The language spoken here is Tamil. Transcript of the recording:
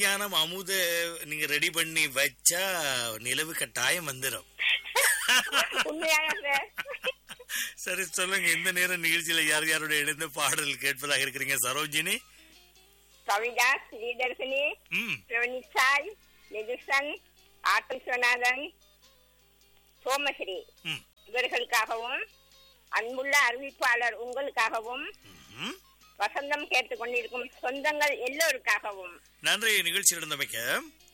மத்தியானம் அமுத நீங்க ரெடி பண்ணி வச்சா நிலவு கட்டாயம் வந்துடும் உண்மையாக சார் சரி சொல்லுங்க இந்த நேரம் நிகழ்ச்சியில யார் யாரோட இணைந்து பாடல் கேட்பதாக இருக்கிறீங்க சரோஜினி கவிதா ஸ்ரீதர்ஷினி ம் பிரவனிசாய் நிதிஷன் ஆட்டம் விஸ்வநாதன் சோமஸ்ரீ ம் இவர்களுக்காகவும் அன்புள்ள அறிவிப்பாளர் உங்களுக்காகவும் ம். வசந்தம் கேட்டுக் கொண்டிருக்கும் சொந்தங்கள் எல்லோருக்காகவும் நன்றி நிகழ்ச்சி நடந்தமைக்க